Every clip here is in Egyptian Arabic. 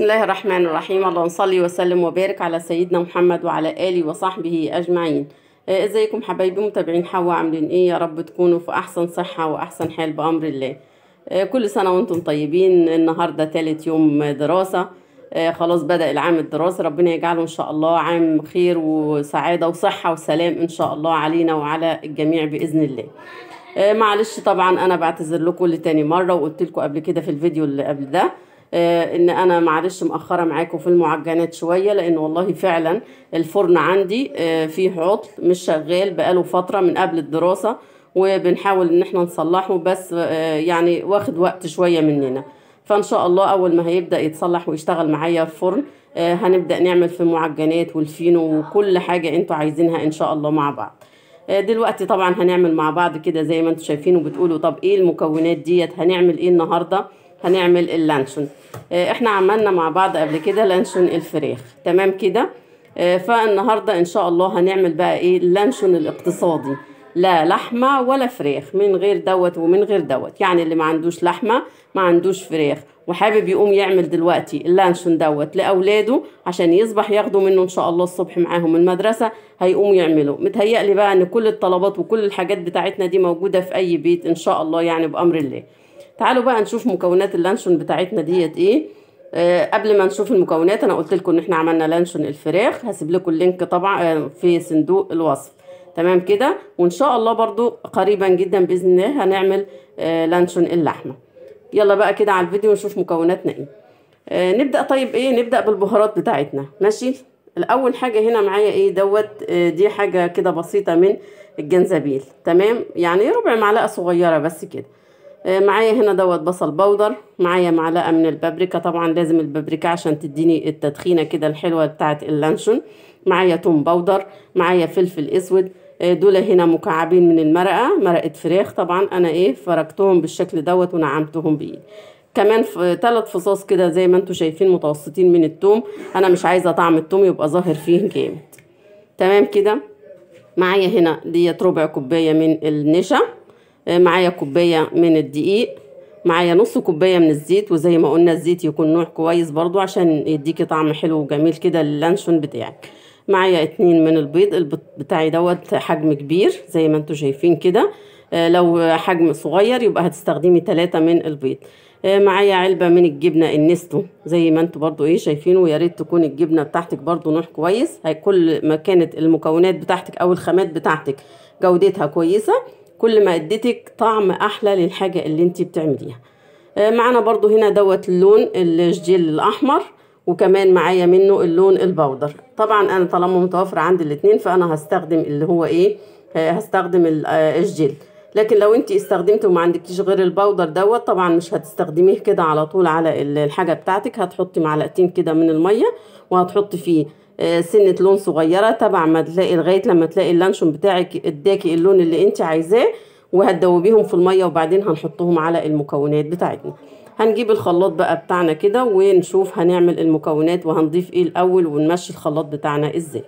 بسم الله الرحمن الرحيم اللهم صل وسلم وبارك على سيدنا محمد وعلى آله وصحبه أجمعين آه، ازيكم حبايبي متابعين حوا عاملين ايه يا رب تكونوا في احسن صحة واحسن حال بأمر الله آه، كل سنة وانتم طيبين النهاردة تالت يوم دراسة آه، خلاص بدأ العام الدراسي ربنا يجعله ان شاء الله عام خير وسعادة وصحة وسلام ان شاء الله علينا وعلى الجميع بإذن الله آه، معلش طبعا انا بعتذر لكم لتاني مرة وقلت لكم قبل كده في الفيديو اللي قبل ده آه، ان انا معلش مأخرة معاكم في المعجنات شوية لان والله فعلا الفرن عندي آه، فيه عطل مش شغال بقاله فترة من قبل الدراسة وبنحاول ان احنا نصلحه بس آه، يعني واخد وقت شوية مننا فان شاء الله اول ما هيبدأ يتصلح ويشتغل معايا الفرن آه، هنبدأ نعمل في المعجنات والفينو وكل حاجة انتوا عايزينها ان شاء الله مع بعض آه، دلوقتي طبعا هنعمل مع بعض كده زي ما انتوا شايفين وبتقولوا طب ايه المكونات ديت هنعمل ايه النهارده هنعمل اللانشون آه، احنا عملنا مع بعض قبل كده لانشون الفراخ تمام كده آه، فالنهارده ان شاء الله هنعمل بقى ايه اللانشون الاقتصادي لا لحمه ولا فراخ من غير دوت ومن غير دوت يعني اللي ما عندوش لحمه ما عندوش فراخ وحابب يقوم يعمل دلوقتي اللانشون دوت لاولاده عشان يصبح ياخدوا منه ان شاء الله الصبح معاهم المدرسه هيقوموا يعملوا متهيألي بقى ان كل الطلبات وكل الحاجات بتاعتنا دي موجوده في اي بيت ان شاء الله يعني بامر الله تعالوا بقى نشوف مكونات اللانشون بتاعتنا ديت ايه آه قبل ما نشوف المكونات انا قلت لكم ان احنا عملنا لانشون الفراخ هسيب لكم اللينك طبعا آه في صندوق الوصف تمام كده وان شاء الله برضو قريبا جدا باذن الله هنعمل آه لانشون اللحمه يلا بقى كده على الفيديو نشوف مكوناتنا ايه آه نبدا طيب ايه نبدا بالبهارات بتاعتنا ماشي الاول حاجه هنا معايا ايه دوت آه دي حاجه كده بسيطه من الجنزبيل تمام يعني ربع معلقه صغيره بس كده آه معايا هنا دوت بصل بودر معايا معلقه من البابريكا طبعا لازم البابريكا عشان تديني التدخينه كده الحلوه بتاعه اللانشون معايا توم بودر معايا فلفل اسود دول هنا مكعبين من المرقه مرقه فراخ طبعا انا ايه فركتهم بالشكل دوت ونعمتهم بايدي كمان ثلاث فصاص كده زي ما انتم شايفين متوسطين من التوم انا مش عايزه طعم التوم يبقى ظاهر فيه جامد تمام كده معايا هنا ديت ربع كوبايه من النشا معايا كوبايه من الدقيق معايا نص كوبايه من الزيت وزي ما قلنا الزيت يكون نوع كويس برضو عشان يديكي طعم حلو وجميل كده للانشون بتاعك معايا اتنين من البيض البيض بتاعي دوت حجم كبير زي ما انتم شايفين كده آه لو حجم صغير يبقى هتستخدمي تلاتة من البيض آه معايا علبة من الجبنة النستو زي ما انتم برضو ايه شايفين ويا ريت تكون الجبنة بتاعتك برضو نوع كويس هي كل ما كانت المكونات بتاعتك او الخامات بتاعتك جودتها كويسة كل ما اديتك طعم احلى للحاجة اللي انت بتعمليها آه معانا برضو هنا دوت اللون الجيل الاحمر وكمان معايا منه اللون البودر طبعا انا طالما متوفر عندي الاتنين فانا هستخدم اللي هو ايه هستخدم الجل لكن لو انت استخدمته وما عندكيش غير البودر دوت طبعا مش هتستخدميه كده على طول على الحاجه بتاعتك هتحطي معلقتين كده من الميه وهتحطي فيه سنه لون صغيره تبع ما تلاقي لغايه لما تلاقي اللانشون بتاعك اداكي اللون اللي انت عايزاه وهتدوبيهم في الميه وبعدين هنحطهم على المكونات بتاعتنا هنجيب الخلاط بقى بتاعنا كده ونشوف هنعمل المكونات وهنضيف ايه الاول ونمشي الخلاط بتاعنا ازاي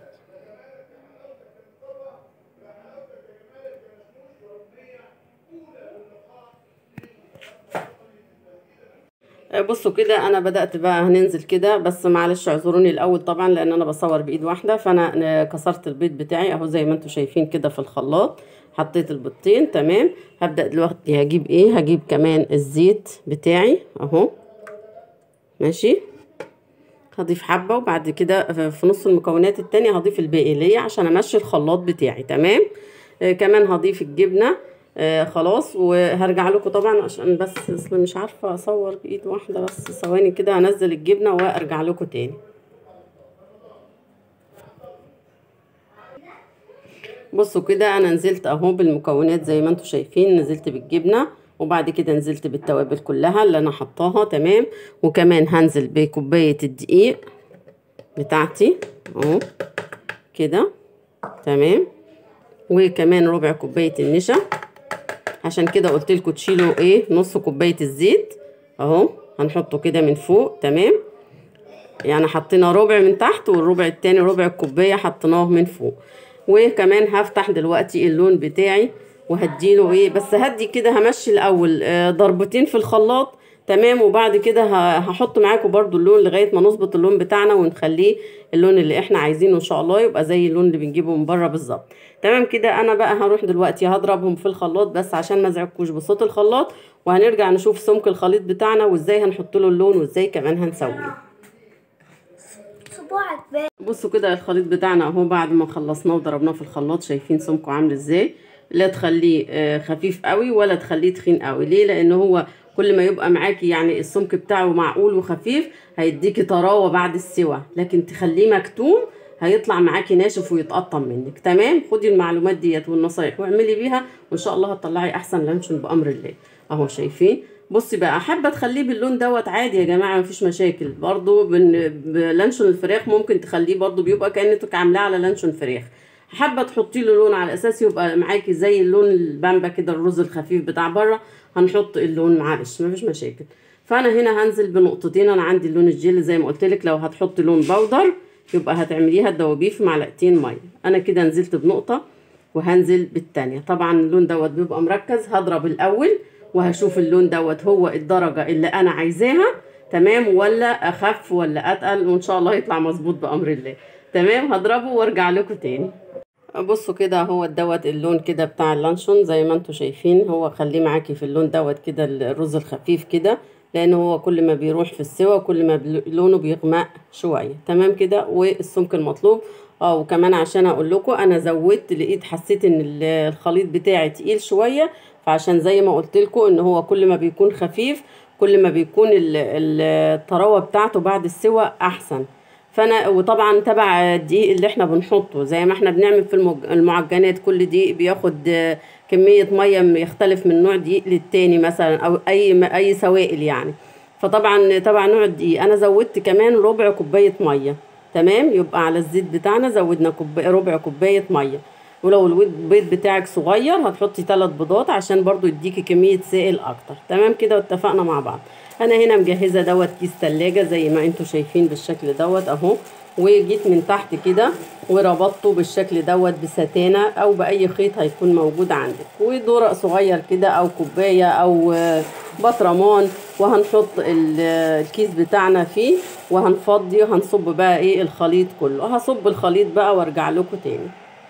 بصوا كده انا بدات بقى هننزل كده بس معلش اعذروني الاول طبعا لان انا بصور بايد واحده فانا كسرت البيض بتاعي اهو زي ما انتم شايفين كده في الخلاط حطيت البيضتين تمام هبدا دلوقتي هجيب ايه هجيب كمان الزيت بتاعي اهو ماشي هضيف حبه وبعد كده في نص المكونات التانية هضيف الباقي ليه عشان امشي الخلاط بتاعي تمام آه كمان هضيف الجبنه آه خلاص وهرجع لكم طبعا عشان بس اصل مش عارفه اصور بايد واحده بس ثواني كده هنزل الجبنه وارجع لكم تاني بصوا كده انا نزلت اهو بالمكونات زي ما انتم شايفين نزلت بالجبنه وبعد كده نزلت بالتوابل كلها اللي انا حطاها تمام وكمان هنزل بكوبايه الدقيق بتاعتي اهو كده تمام وكمان ربع كوبايه النشا عشان كده قلت لكم تشيلوا ايه نص كوبايه الزيت اهو هنحطه كده من فوق تمام يعني حطينا ربع من تحت والربع التاني ربع الكوبايه حطيناه من فوق وكمان هفتح دلوقتي اللون بتاعي وهديله ايه بس هدي كده همشي الاول آه ضربتين في الخلاط تمام وبعد كده ه- هحط معاكم برضو اللون لغايه ما نظبط اللون بتاعنا ونخليه اللون اللي احنا عايزينه ان شاء الله يبقى زي اللون اللي بنجيبه من بره بالظبط تمام كده انا بقى هروح دلوقتي هضربهم في الخلاط بس عشان ما ازعجكوش بصوت الخلاط وهنرجع نشوف سمك الخليط بتاعنا وازاي هنحط له اللون وازاي كمان هنسويه صباعك بقى بصوا كده الخليط بتاعنا اهو بعد ما خلصناه وضربناه في الخلاط شايفين سمكه عامل ازاي لا تخليه آه، خفيف قوي ولا تخليه تخين قوي ليه لان هو كل ما يبقى معاكي يعني السمك بتاعه معقول وخفيف هيديكي طراوه بعد السوى لكن تخليه مكتوم هيطلع معاكي ناشف ويتقطم منك تمام خدي المعلومات ديت والنصايح واعملي بيها وان شاء الله هتطلعي احسن لانشون بامر الله اهو شايفين بصي بقى حابه تخليه باللون دوت عادي يا جماعه مفيش مشاكل برضو بن- بلانشون الفراخ ممكن تخليه برضو بيبقى كانك عاملاه على لانشون فراخ حابه تحطي له لون على اساس يبقى معاكي زي اللون البامبا كده الرز الخفيف بتاع بره هنحط اللون معلش مفيش مشاكل فانا هنا هنزل بنقطتين انا عندي اللون الجيل زي ما قلت لك لو هتحطي لون بودر يبقى هتعمليها تدوبيه في معلقتين ميه انا كده نزلت بنقطه وهنزل بالتانية طبعا اللون دوت بيبقى مركز هضرب الاول وهشوف اللون دوت هو الدرجة اللي انا عايزاها تمام ولا اخف ولا اتقل وان شاء الله يطلع مظبوط بامر الله تمام هضربه وارجع لكم تاني بصوا كده هو دوت اللون كده بتاع اللانشون زي ما انتم شايفين هو خليه معاكي في اللون دوت كده الرز الخفيف كده لان هو كل ما بيروح في السوا كل ما بل- لونه بيغمق شويه تمام كده والسمك المطلوب اه وكمان عشان اقول لكم انا زودت لقيت حسيت ان ال- الخليط بتاعي تقيل شويه فعشان زي ما قلت لكم ان هو كل ما بيكون خفيف كل ما بيكون ال- ال- الطراوه بتاعته بعد السوا احسن فانا وطبعا تبع الدقيق اللي احنا بنحطه زي ما احنا بنعمل في المج- المعجنات كل دقيق بياخد آه، كمية مية يختلف من نوع دقيق للتاني مثلا او اي اي سوائل يعني فطبعا تبع نوع الدقيق انا زودت كمان ربع كوباية مية تمام يبقى على الزيت بتاعنا زودنا كوباية ربع كوباية مية ولو البيض بتاعك صغير هتحطي ثلاث بيضات عشان برضو يديكي كمية سائل اكتر تمام كده واتفقنا مع بعض انا هنا مجهزه دوت كيس تلاجة زي ما انتم شايفين بالشكل دوت اهو وجيت من تحت كده وربطته بالشكل دوت بستانة او باي خيط هيكون موجود عندك ودورق صغير كده او كوبايه او آه، بطرمان وهنحط ال- الكيس بتاعنا فيه وهنفضي وهنصب بقى ايه الخليط كله هصب الخليط بقى وارجع لكم تاني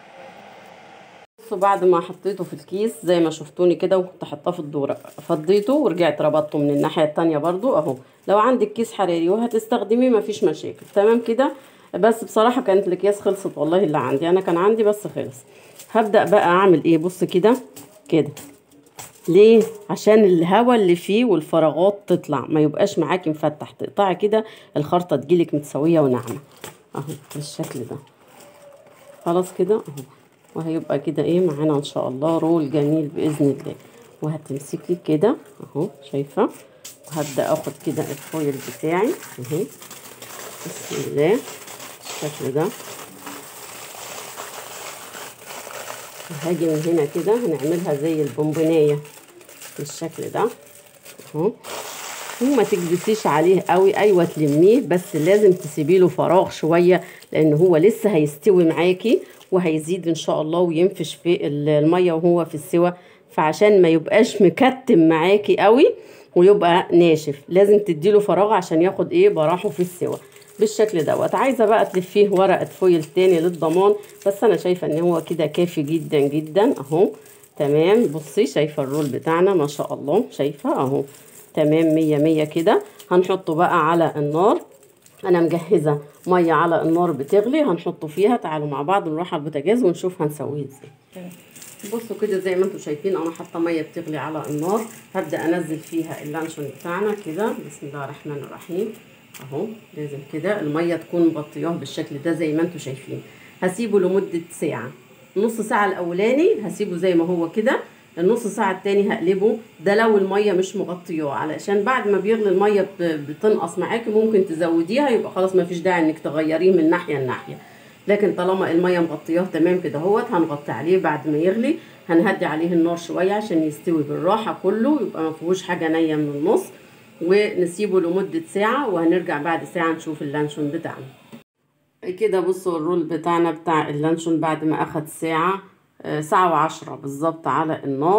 بصوا بعد ما حطيته في الكيس زي ما شفتوني كده وكنت حاطاه في الدورق فضيته ورجعت ربطته من الناحيه التانية برضو اهو لو عندك كيس حراري وهتستخدميه مفيش مشاكل تمام كده بس بصراحه كانت الاكياس خلصت والله اللي عندي انا كان عندي بس خلص هبدا بقى اعمل ايه بص كده كده ليه عشان الهواء اللي فيه والفراغات تطلع ما يبقاش معاكي مفتح تقطعي كده الخرطه تجيلك متسويه وناعمه اهو بالشكل ده خلاص كده اهو وهيبقى كده ايه معانا ان شاء الله رول جميل باذن الله وهتمسكي كده اهو شايفه وهبدا اخد كده الفويل بتاعي اهو بسم الله بالشكل ده هاجي من هنا كده هنعملها زي البونبونايه بالشكل ده اهو وما تكبسيش عليه قوي ايوه تلميه بس لازم تسيبي له فراغ شويه لان هو لسه هيستوي معاكي وهيزيد ان شاء الله وينفش في ال- الميه وهو في السوا فعشان ما يبقاش مكتم معاكي قوي ويبقى ناشف لازم تديله فراغ عشان ياخد ايه براحه في السوا بالشكل دوت عايزه بقى تلفيه ورقه فويل تاني للضمان بس انا شايفه ان هو كده كافي جدا جدا اهو تمام بصي شايفه الرول بتاعنا ما شاء الله شايفه اهو تمام مية مية كده هنحطه بقى على النار انا مجهزه ميه على النار بتغلي هنحطه فيها تعالوا مع بعض نروح على البوتاجاز ونشوف هنسويه ازاي بصوا كده زي ما انتم شايفين انا حاطه ميه بتغلي على النار هبدا انزل فيها اللانشون بتاعنا كده بسم الله الرحمن الرحيم اهو لازم كده الميه تكون مغطياه بالشكل ده زي ما انتم شايفين هسيبه لمده ساعه نص ساعه الاولاني هسيبه زي ما هو كده النص ساعة التاني هقلبه ده لو المية مش مغطياه علشان بعد ما بيغلي المية ب- بتنقص معاكي ممكن تزوديها يبقى خلاص ما فيش داعي انك تغيريه من ناحية لناحية لكن طالما المية مغطياه تمام كده اهوت هنغطي عليه بعد ما يغلي هنهدي عليه النار شوية عشان يستوي بالراحة كله يبقى ما فيهوش حاجة نية من النص ونسيبه لمدة ساعة وهنرجع بعد ساعة نشوف اللانشون بتاعنا كده بصوا الرول بتاعنا بتاع اللانشون بعد ما اخد ساعة آه، ساعة وعشرة بالظبط على النار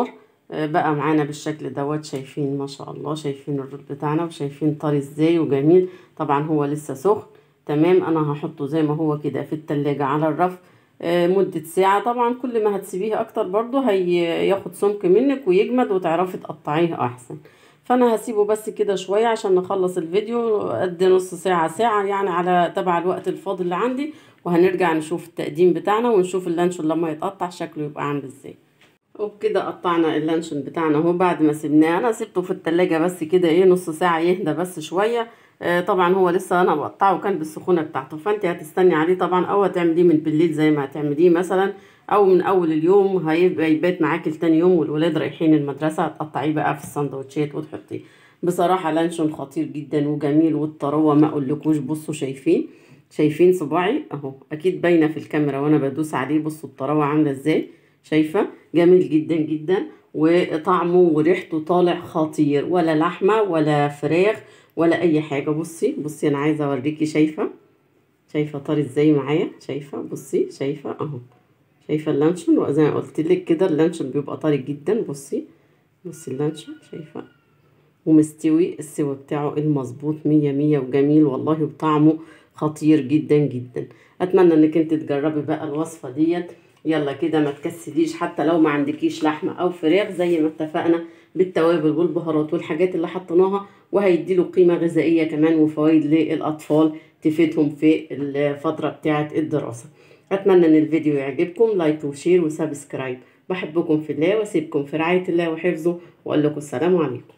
آه، بقى معانا بالشكل دوت شايفين ما شاء الله شايفين الرز بتاعنا وشايفين طري ازاي وجميل طبعا هو لسه سخن تمام انا هحطه زي ما هو كده في التلاجة على الرف آه، مدة ساعة طبعا كل ما هتسيبيه اكتر برضو هياخد سمك منك ويجمد وتعرفي تقطعيه احسن فانا هسيبه بس كده شوية عشان نخلص الفيديو قد نص ساعة ساعة يعني على تبع الوقت الفاضي اللي عندي وهنرجع نشوف التقديم بتاعنا ونشوف اللانشون لما يتقطع شكله يبقى عامل ازاي وبكده قطعنا اللانشون بتاعنا اهو بعد ما سيبناه انا سبته في التلاجة بس كده ايه نص ساعة يهدى بس شوية آه طبعا هو لسه انا بقطعه كان بالسخونة بتاعته فانت هتستني عليه طبعا او هتعمليه من بالليل زي ما هتعمليه مثلا او من اول اليوم هيبقى يبات معاكي لتاني يوم والولاد رايحين المدرسة هتقطعيه بقى في السندوتشات وتحطيه بصراحة لانشون خطير جدا وجميل والطروة ما اقولكوش بصوا شايفين شايفين صباعي اهو اكيد باينة في الكاميرا وانا بدوس عليه بصوا الطروة عاملة ازاي شايفة جميل جدا جدا وطعمه وريحته طالع خطير ولا لحمة ولا فراخ ولا اي حاجة بصي بصي انا عايزة اوريكي شايفة شايفة طري ازاي معايا شايفة بصي شايفة اهو شايفة اللانشون وزي ما قلت لك كده اللانشون بيبقى طري جدا بصي بصي اللانشون شايفة ومستوي السوا بتاعه المظبوط مية مية وجميل والله وطعمه خطير جدا جدا اتمنى انك انت تجربي بقى الوصفة ديت يلا كده ما تكسليش حتى لو ما عندكيش لحمة او فراخ زي ما اتفقنا بالتوابل والبهارات والحاجات اللي حطيناها وهيديله قيمة غذائية كمان وفوائد للأطفال تفيدهم في الفترة بتاعة الدراسة أتمنى إن الفيديو يعجبكم لايك وشير وسبسكرايب بحبكم في الله واسيبكم في رعاية الله وحفظه وأقول لكم السلام عليكم